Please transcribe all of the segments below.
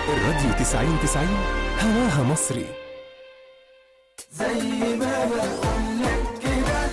الراديو 90 90 هواها مصري زي ما بقولك كده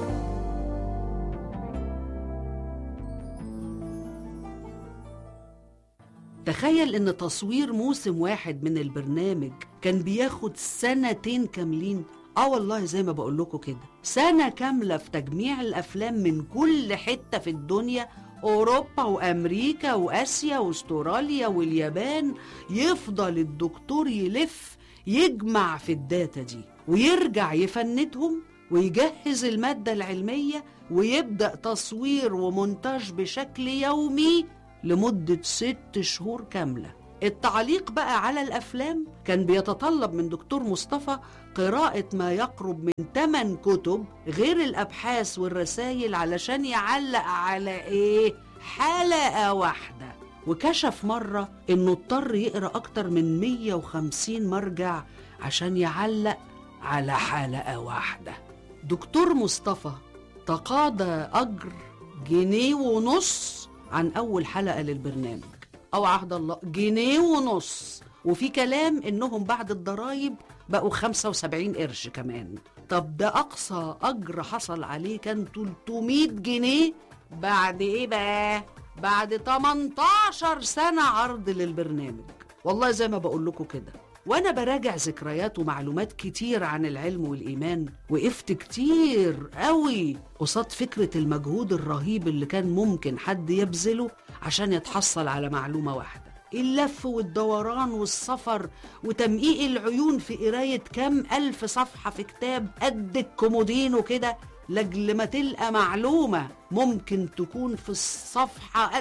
تخيل ان تصوير موسم واحد من البرنامج كان بياخد سنتين كاملين اه والله زي ما بقول لكم كده سنة كاملة في تجميع الافلام من كل حتة في الدنيا اوروبا وامريكا واسيا واستراليا واليابان يفضل الدكتور يلف يجمع في الداتا دي ويرجع يفندهم ويجهز المادة العلمية ويبدأ تصوير ومونتاج بشكل يومي لمدة ست شهور كاملة التعليق بقى على الأفلام كان بيتطلب من دكتور مصطفى قراءة ما يقرب من 8 كتب غير الأبحاث والرسائل علشان يعلق على إيه؟ حلقة واحدة وكشف مرة إنه اضطر يقرأ أكتر من 150 مرجع عشان يعلق على حلقة واحدة دكتور مصطفى تقاضى أجر جنيه ونص عن أول حلقة للبرنامج أو عهد الله جنيه ونص وفي كلام إنهم بعد الضرايب بقوا 75 قرش كمان طب ده أقصى أجر حصل عليه كان 300 جنيه بعد إيه بقى؟ بعد 18 سنة عرض للبرنامج والله زي ما بقول لكم كده وانا براجع ذكريات ومعلومات كتير عن العلم والايمان وقفت كتير قوي قصاد فكره المجهود الرهيب اللي كان ممكن حد يبذله عشان يتحصل على معلومه واحده اللف والدوران والسفر وتمقيق العيون في قرايه كام الف صفحه في كتاب قد الكومودينو كده لاجل ما تلقى معلومه ممكن تكون في الصفحه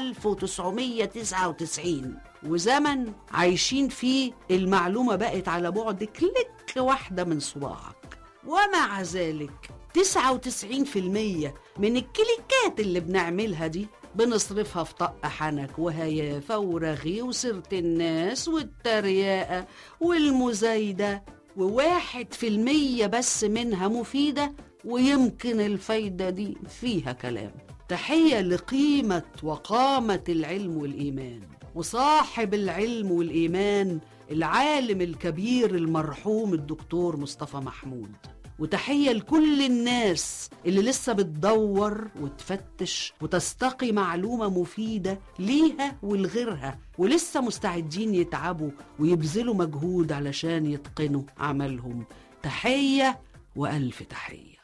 1999 وزمن عايشين فيه المعلومة بقت على بعد كليك واحدة من صباعك ومع ذلك 99% من الكليكات اللي بنعملها دي بنصرفها في طق حنك وهيافة ورغي وسيرة الناس والتريقة والمزايدة وواحد في المية بس منها مفيدة ويمكن الفايدة دي فيها كلام تحية لقيمة وقامة العلم والإيمان وصاحب العلم والإيمان العالم الكبير المرحوم الدكتور مصطفى محمود وتحية لكل الناس اللي لسه بتدور وتفتش وتستقي معلومة مفيدة ليها ولغيرها ولسه مستعدين يتعبوا ويبذلوا مجهود علشان يتقنوا عملهم تحية وألف تحية